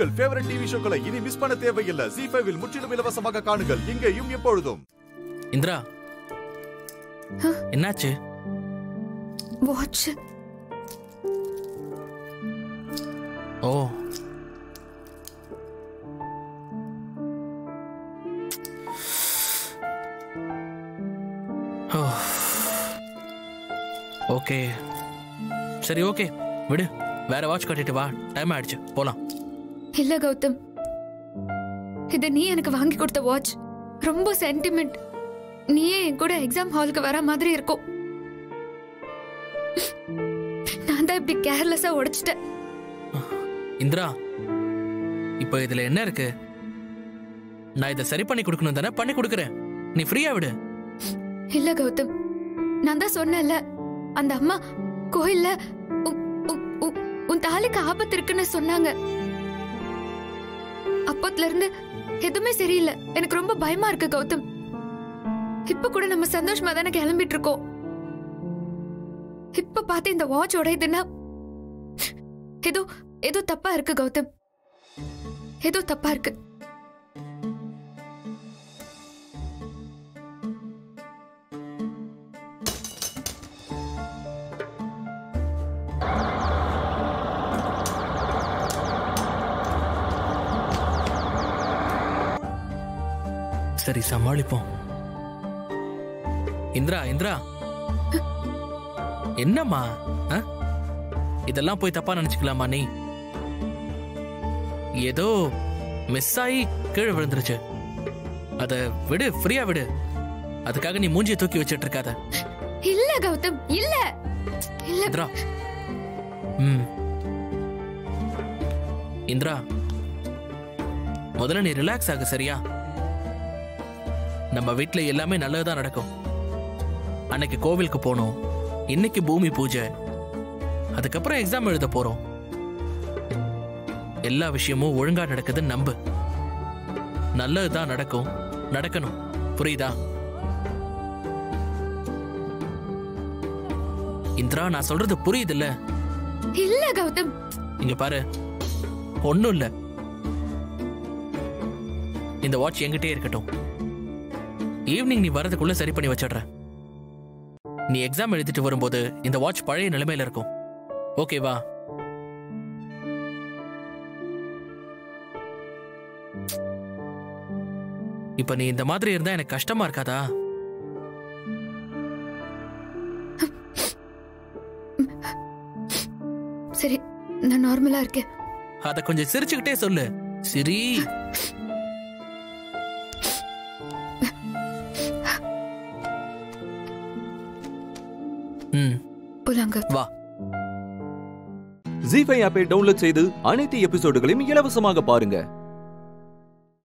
உங்கள் favourite TV ஷோக்களை இனி miss பண்ண தேவையில்லை ஜி ஃபைவில் முற்றிலும் இலவசமாக காணுங்கள் இங்கேயும் எப்பொழுதும் இந்திரா என்னாச்சு வாட்ச் ஓ ஓ. ஓகே சரி ஓகே விடு வேற வாட்ச் கட்டிட்டு வா டைம் ஆயிடுச்சு போலாம் இல்ல கௌதம் இது நீ எனக்கு வாங்கி கொடுத்த வாட்ச் ரொம்ப சென்டிமெண்ட் நீயே என் கூட எக்ஸாம் ஹாலுக்கு வர மாதிரி இருக்கும் நான் தான் இப்படி கேர்லெஸ்ஸா உடைச்சிட்டேன் இந்திரா இப்போ இதுல என்ன இருக்கு நான் இதை சரி பண்ணி கொடுக்கணும் தானே பண்ணி கொடுக்குறேன் நீ ஃப்ரீயா விடு இல்ல கௌதம் நான் தான் சொன்னேன்ல அந்த அம்மா கோயில்ல உ- உ- உ- உன் தாலிக்கு ஆபத்து இருக்குன்னு சொன்னாங்க அப்பத்துல இருந்து எதுவுமே சரியில்லை எனக்கு ரொம்ப பயமா இருக்கு கௌதம் இப்ப கூட நம்ம சந்தோஷமா தானே கிளம்பிட்டு இருக்கோம் இப்ப பார்த்து இந்த வாட்ச் உடையுதுன்னா ஏதோ ஏதோ தப்பா இருக்கு கௌதம் ஏதோ தப்பா இருக்கு சரி சமாளிப்போம் இந்திரா இந்திரா என்னம்மா ஆ? இதெல்லாம் போய் தப்பா நினைச்சுக்கலாமா நீ ஏதோ மிஸ் ஆகி கீழே விழுந்துருச்சு அத விடு ஃப்ரீயா விடு அதுக்காக நீ மூஞ்சியை தூக்கி வச்சிட்டு இருக்காத இல்ல கௌதம் இல்ல இல்ல இந்திரா ம் இந்திரா முதல்ல நீ ரிலாக்ஸ் ஆகு சரியா நம்ம வீட்ல எல்லாமே நல்லதுதான் நடக்கும் அன்னைக்கு கோவிலுக்கு போனோம் இன்னைக்கு பூமி பூஜை அதுக்கப்புறம் எக்ஸாம் எழுத போறோம் எல்லா விஷயமும் ஒழுங்கா நடக்குதுன்னு நம்பு நல்லதுதான் நடக்கும் நடக்கணும் புரியுதா இந்திரா நான் சொல்றது புரியுதுல்ல இல்ல கௌதம் இங்க பாரு ஒண்ணும் இல்ல இந்த வாட்ச் என்கிட்டயே இருக்கட்டும் ஈவினிங் நீ வரதுக்குள்ள சரி பண்ணி வச்சிடுறேன் நீ எக்ஸாம் எழுதிட்டு வரும்போது இந்த வாட்ச் பழைய நிலைமையில இருக்கும் ஓகேவா இப்ப நீ இந்த மாதிரி இருந்தா எனக்கு கஷ்டமா இருக்காதா சரி நான் நார்மலா இருக்கேன் அத கொஞ்சம் சிரிச்சுக்கிட்டே சொல்லு சிரி ம் போலாங்க வா ஜி ஃபைவ் ஆப்பை டவுன்லோட் செய்து அனைத்து எபிசோடுகளையும் இலவசமாக பாருங்க